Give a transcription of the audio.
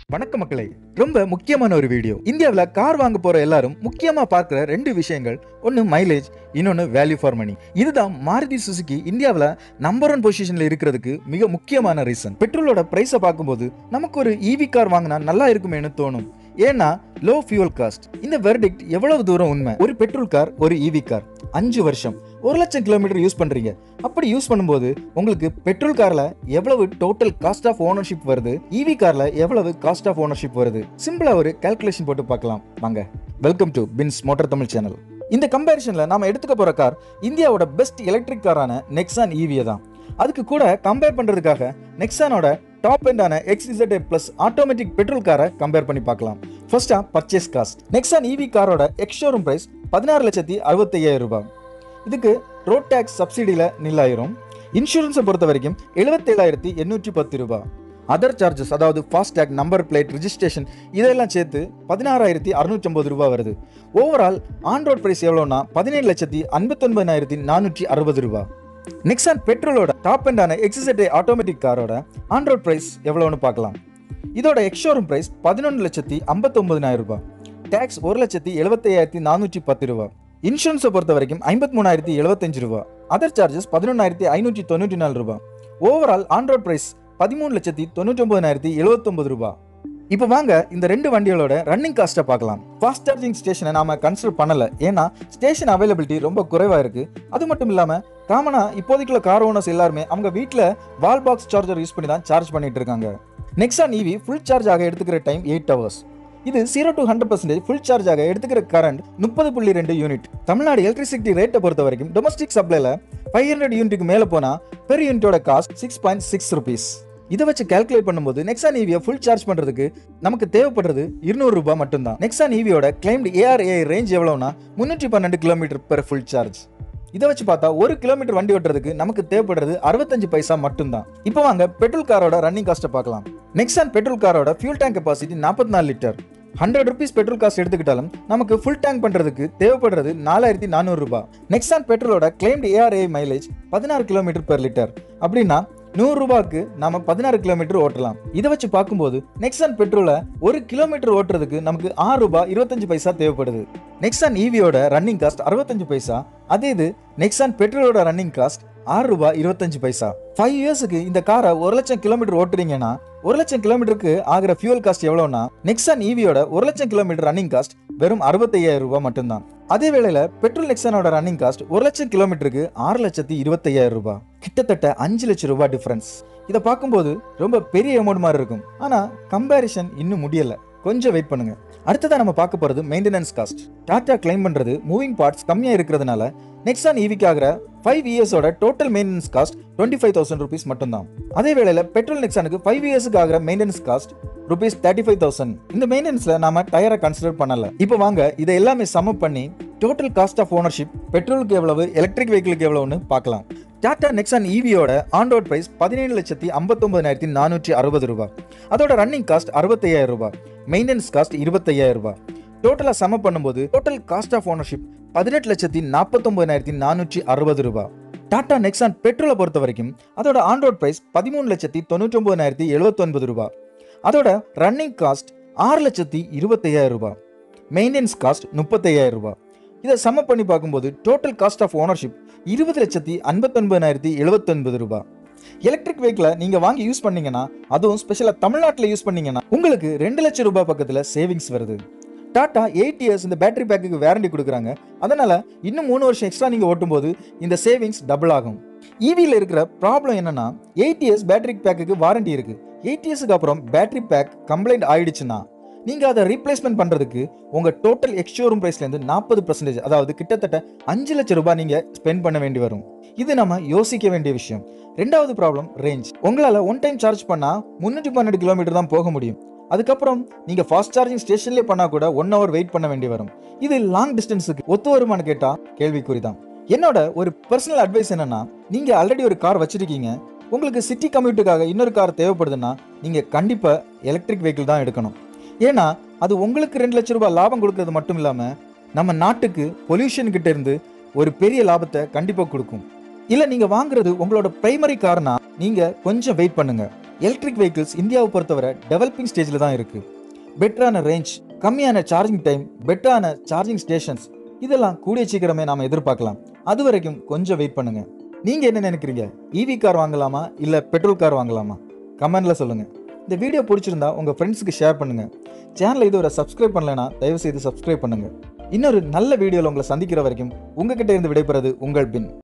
வணக்கம் மக்களே ரொம்ப முக்கியமான ஒரு வீடியோ இந்தியாவில் கார் வாங்க போற எல்லாரும் முக்கியமா பார்க்குற ரெண்டு விஷயங்கள் ஒன்று மைலேஜ் இன்னொன்று வேல்யூ ஃபார் மணி இதுதான் மாருதி சுசுகி இந்தியாவில் நம்பர் ஒன் பொசிஷன்ல இருக்கிறதுக்கு மிக முக்கியமான ரீசன் பெட்ரோலோட பிரைஸை பார்க்கும்போது நமக்கு ஒரு ஈவி கார் வாங்கினா நல்லா இருக்குமேனு தோணும் ஏன்னா லோ ஃபியூல் காஸ்ட் இந்த வெர்டிக்ட் எவ்வளவு தூரம் உண்மை ஒரு பெட்ரோல் கார் ஒரு ஈவி கார் அஞ்சு வருஷம் ஒரு லட்சம் கிலோமீட்டர் யூஸ் பண்றீங்க அப்படி யூஸ் பண்ணும்போது உங்களுக்கு பெட்ரோல் கார்ல எவ்வளவு டோட்டல் காஸ்ட் ஆஃப் ஓனர்ஷிப் வருது ஈவி கார்ல எவ்வளவு காஸ்ட் ஆஃப் ஓனர்ஷிப் வருது சிம்பிளா ஒரு கால்குலேஷன் போட்டு பார்க்கலாம் வாங்க welcome to Pins motor Tamil channel இந்த கம்பேரிஷன்ல நாம எடுத்துக்க போற கார் இந்தியாவோட பெஸ்ட் எலக்ட்ரிக் காரான நெக்ஸான் ஈவியை தான் அதுக்கு கூட கம்பேர் பண்றதுக்காக நெக்ஸானோட டாப் எண்டான எக்ஸிசட் பிளஸ் ஆட்டோமேட்டிக் பெட்ரோல் காரை கம்பேர் பண்ணி பார்க்கலாம் ஃபர்ஸ்டா பர்ச்சேஸ் காஸ்ட் நெக்ஸான் ஈவி காரோட எக்ஸ் ஷோரூம் பிரைஸ் பதினாறு லட்சத்தி அறுபத்தையாயிரம் ரூபாய் இதுக்கு ரோட் டேக்ஸ் சப்சிடியில் நில்லாயிரும் இன்சூரன்ஸை பொறுத்த வரைக்கும் எழுபத்தேழாயிரத்தி எண்ணூற்றி பத்து ரூபாய் அதர் சார்ஜஸ் அதாவது ஃபாஸ்டேக் நம்பர் பிளேட் ரிஜிஸ்ட்ரேஷன் இதெல்லாம் சேர்த்து பதினாறாயிரத்தி அறுநூற்றி ஐம்பது ரூபாய் வருது ஓவரால் ஆன் ரோட் பிரைஸ் எவ்வளோனா பதினேழு லட்சத்தி ஐம்பத்தொன்பதாயிரத்தி நானூற்றி அறுபது ரூபாய் நெக்ஸான் பெட்ரோலோட டாப் எண்டான எக்ஸிசட்டே ஆட்டோமேட்டிக் காரோட ஆன் ரோட் பிரைஸ் எவ்வளோன்னு பார்க்கலாம் இதோட எக்ஷோரூம் பிரைஸ் பதினொன்று லட்சத்தி ஐம்பத்தொன்பதினாயிரம் ரூபாய் டேக்ஸ் ஒரு லட்சத்தி எழுபத்தையாயிரத்தி நானூற்றி பத்து ரூபாய் இன்சூரன்ஸை பொறுத்த வரைக்கும் ஐம்பத்தி மூணாயிரத்தி எழுபத்தஞ்சு ரூபாய் அதர் சார்ஜஸ் பதினொன்றாயிரத்தி ஐநூற்றி தொண்ணூற்றி நாலு ரூபாய் ஓவரால் ஆன் ரோட் பிரைஸ் பதிமூணு லட்சத்தி தொண்ணூற்றி ஒன்பதாயிரத்தி எழுபத்தொன்பது ரூபாய் இப்போ வாங்க இந்த ரெண்டு வண்டிகளோட ரன்னிங் காஸ்ட்டை பார்க்கலாம் ஃபாஸ்ட் சார்ஜிங் ஸ்டேஷனை நாம கன்சிடர் பண்ணல ஏன்னா ஸ்டேஷன் அவைலபிலிட்டி ரொம்ப குறைவா இருக்கு அது மட்டும் இல்லாம காமனா இப்போதைக்குள்ள கார் ஓனர்ஸ் எல்லாருமே அவங்க வீட்டில் வால் பாக்ஸ் சார்ஜர் யூஸ் பண்ணி தான் சார்ஜ் பண்ணிட்டு இருக்காங்க நெக்ஸான் ஈவி ஃபுல் சார்ஜ் ஆக எடுத்துக்கிற டைம் எயிட் ஹவர்ஸ் இது zero to hundred percentage full charge ஆக எடுத்துக்கிற கரண்ட் முப்பது புள்ளி ரெண்டு யூனிட் தமிழ்நாடு எலக்ட்ரிசிட்டி ரேட்டை பொறுத்த வரைக்கும் டொமஸ்டிக் சப்ளைல ஃபைவ் ஹண்ட்ரட் யூனிட்டுக்கு மேலே போனால் பெர் யூனிட்டோட cost six point six rupees இதை வச்சு கால்குலேட் பண்ணும்போது நெக்ஸான் ஈவியை ஃபுல் சார்ஜ் பண்ணுறதுக்கு நமக்கு தேவைப்படுறது இருநூறு ரூபாய் மட்டும்தான் நெக்ஸான் ஈவியோட கிளைம்டு ஏஆர்ஏ ரேஞ்ச் எவ்வளோனா முந்நூற்றி பன்னெண்டு கிலோமீட்டர் பெர் ஃபுல் சார்ஜ் இதை வச்சு பார்த்தா ஒரு கிலோமீட்டர் வண்டி ஓட்டுறதுக்கு நமக்கு தேவைப்படுறது அறுபத்தஞ்சு பைசா மட்டும்தான் இப்போ வாங்க பெட்ரோல் காரோட ரன்னிங் காஸ்ட்டை பார்க்கலாம் நெக்ஸான் பெட்ரோல் காரோட ஃபியூல் டேங்க் கெப்பாசிட்டி நாற்பத்தி நாலு litre hundred rupees petrol cost எடுத்துக்கிட்டாலும் நமக்கு ஃபுல் டேங்க் பண்ணுறதுக்கு தேவைப்படுறது நாலாயிரத்தி நானூறு ரூபாய் நெக்ஸான் பெட்ரோலோட கிளைம்டு ஏஆர்ஏ மைலேஜ் பதினாறு கிலோமீட்டர் பெர் லிட்டர் அப்படின்னா நூறு ரூபாய்க்கு நாம பதினாறு கிலோமீட்டர் ஓட்டலாம் இதை வச்சு பார்க்கும்போது நெக்ஸான் பெட்ரோலை ஒரு கிலோமீட்டர் ஓட்டுறதுக்கு நமக்கு ஆறு ரூபாய் இருபத்தஞ்சு பைசா தேவைப்படுது நெக்ஸான் ஈவியோட ரன்னிங் காஸ்ட் அறுபத்தஞ்சு பைசா அதே இது நெக்ஸான் பெட்ரோலோட ரன்னிங் காஸ்ட் ஆறு ரூபாய் இருபத்தஞ்சு பைசா ஃபைவ் இயர்ஸுக்கு இந்த காரை ஒரு லட்சம் கிலோமீட்டர் ஓட்டுறீங்கன்னா ஒரு லட்சம் கிலோமீட்டருக்கு ஆகிற ஃபியூல் காஸ்ட் எவ்வளோனா நெக்ஸான் ஈவியோட ஒரு லட்சம் கிலோமீட்டர் ரன்னிங் காஸ்ட் வெறும் அறுபத்தையாயிரம் ரூபாய் மட்டும்தான் அதே வேளையில பெட்ரோல் நெக்ஸானோட ரன்னிங் காஸ்ட் ஒரு லட்சம் கிலோமீட்டருக்கு ஆறு லட்சத்தி இருபத்தையாயிரம் ரூபாய் கிட்டத்தட்ட அஞ்சு லட்சம் ரூபாய் டிஃபரன்ஸ் இதை பார்க்கும்போது ரொம்ப பெரிய அமௌண்ட் மாதிரி இருக்கும் ஆனா கம்பேரிஷன் இன்னும் முடியல கொஞ்சம் வெயிட் பண்ணுங்க அடுத்ததா நம்ம பார்க்க போறது மெயின்டெனன்ஸ் காஸ்ட் டாடா கிளைம் பண்றது மூவிங் பார்ட்ஸ் கம்மியா இருக்கிறதுனால நெக்ஸான் ஈவிக்காகிற ஃபைவ் இயர்ஸோட total maintenance cost twenty five thousand rupees மட்டும்தான் அதே வேளையில பெட்ரோல் நெக்ஸானுக்கு ஃபைவ் இயர்ஸுக்கு ஆகிற maintenance cost rupees thirty five thousand இந்த மெயின்டெனன்ஸ்ல நாம டயரை கன்சிடர் பண்ணல இப்போ வாங்க இதை எல்லாமே சம பண்ணி டோட்டல் காஸ்ட் ஆஃப் ஓனர்ஷிப் பெட்ரோலுக்கு எவ்வளவு எலக்ட்ரிக் வெஹிக்கிளுக்கு எவ்வளவுன்னு பார்க்கலாம் டாடா நெக்ஸான் ஈவியோட ஆன் ரோட் பிரைஸ் பதினேழு லட்சத்தி ஐம்பத்தொன்பதாயிரத்தி நானூற்றி அறுபது ரூபாய் அதோட ரன்னிங் காஸ்ட் அறுபத்தையாயிரம் ரூபாய் மெயின்டெனன்ஸ் காஸ்ட் இருபத்தையாயிரம் ரூபாய் டோட்டலாக சம பண்ணும்போது டோட்டல் காஸ்ட் ஆஃப் ஓனர்ஷிப் பதினெட்டு லட்சத்தி நாற்பத்தொன்பதாயிரத்தி நானூற்றி அறுபது ரூபாய் டாடா நெக்ஸான் பெட்ரோலை பொறுத்த வரைக்கும் அதோட ஆன் ரோட் பிரைஸ் பதிமூணு லட்சத்தி தொண்ணூற்றி ஒன்பதாயிரத்தி எழுபத்தொன்பது ரூபாய் அதோட ரன்னிங் காஸ்ட் ஆறு லட்சத்தி இருபத்தையாயிரம் ரூபாய் மெயின்டெனன்ஸ் காஸ்ட் முப்பத்தையாயிரம் ரூபாய் இதை சம பண்ணி பார்க்கும்போது டோட்டல் காஸ்ட் ஆஃப் ஓனர்ஷிப் இருபது லட்சத்தி ஐம்பத்தொன்பதாயிரத்தி எழுபத்தொன்பது ரூபாய் எலக்ட்ரிக் வெஹிக்கிளை நீங்க வாங்கி யூஸ் பண்ணீங்கன்னா அதுவும் ஸ்பெஷலாக தமிழ்நாட்டில் யூஸ் பண்ணீங்கன்னா உங்களுக்கு ரெண்டு லட்சம் ரூபாய் பக்கத்தில் சேவிங்ஸ் வருது டாடா எயிட் இயர்ஸ் இந்த பேட்டரி பேக்குக்கு வேரண்டி கொடுக்குறாங்க அதனால இன்னும் மூணு வருஷம் எக்ஸ்ட்ரா நீங்கள் ஓட்டும்போது இந்த சேவிங்ஸ் டபுள் ஆகும் ஈவியில் இருக்கிற ப்ராப்ளம் என்னன்னா எயிட் இயர்ஸ் பேட்டரி பேக்குக்கு வாரண்டி இருக்கு எயிட் இயர்ஸுக்கு அப்புறம் பேட்டரி பேக் கம்ப்ளைண்ட் ஆயிடுச்சுன்னா நீங்க அதை ரீப்ளேஸ்மெண்ட் பண்றதுக்கு உங்க டோட்டல் எக்ஸ்ஷோரூம் பிரைஸ்ல இருந்து நாற்பது பர்சன்டேஜ் அதாவது கிட்டத்தட்ட அஞ்சு லட்சம் ரூபாய் நீங்க ஸ்பெண்ட் பண்ண வேண்டி வரும் இது நம்ம யோசிக்க வேண்டிய விஷயம் ரெண்டாவது ப்ராப்ளம் ரேஞ்ச் உங்களால ஒன் டைம் சார்ஜ் பண்ணா முன்னூற்றி பன்னெண்டு கிலோமீட்டர் தான் போக முடியும் அதுக்கப்புறம் நீங்க ஃபாஸ்ட் சார்ஜிங் ஸ்டேஷன்லேயே பண்ணா கூட ஒன் ஹவர் வெயிட் பண்ண வேண்டி வரும் இது லாங் டிஸ்டன்ஸுக்கு ஒத்து வருமானு கேட்டா கேள்விக்குறி தான் என்னோட ஒரு பர்சனல் அட்வைஸ் என்னன்னா நீங்க ஆல்ரெடி ஒரு கார் வச்சிருக்கீங்க உங்களுக்கு சிட்டி கம்யூட்டுக்காக இன்னொரு கார் தேவைப்படுதுன்னா நீங்க கண்டிப்பா எலக்ட்ரிக் வெஹிக்கிள் தான் எடுக்கணும் ஏன்னா அது உங்களுக்கு ரெண்டு லட்சம் ரூபாய் லாபம் கொடுக்கறது மட்டும் இல்லாம நம்ம நாட்டுக்கு பொல்யூஷன் கிட்ட இருந்து ஒரு பெரிய லாபத்தை கண்டிப்பா கொடுக்கும் இல்ல நீங்க வாங்குறது உங்களோட பிரைமரி கார்னா நீங்க கொஞ்சம் வெயிட் பண்ணுங்க எலக்ட்ரிக் வெஹிக்கிள்ஸ் இந்தியாவை பொறுத்தவரை டெவலப்பிங் ஸ்டேஜில் தான் இருக்குது பெட்டரான ரேஞ்ச் கம்மியான சார்ஜிங் டைம் பெட்டரான சார்ஜிங் ஸ்டேஷன்ஸ் இதெல்லாம் கூடிய சீக்கிரமே நாம் எதிர்பார்க்கலாம் அது வரைக்கும் கொஞ்சம் வெயிட் பண்ணுங்க நீங்கள் என்ன நினைக்கிறீங்க ஈவி கார் வாங்கலாமா இல்லை பெட்ரோல் கார் வாங்கலாமா கமெண்ட்ல சொல்லுங்கள் இந்த வீடியோ பிடிச்சிருந்தா உங்கள் ஃப்ரெண்ட்ஸுக்கு ஷேர் பண்ணுங்கள் சேனலை இதுவரை சப்ஸ்கிரைப் பண்ணலைன்னா தயவு செய்து சப்ஸ்கிரைப் பண்ணுங்கள் இன்னொரு நல்ல வீடியோவில் உங்களை சந்திக்கிற வரைக்கும் உங்ககிட்ட இருந்து விடைபெறது உங்கள் பின்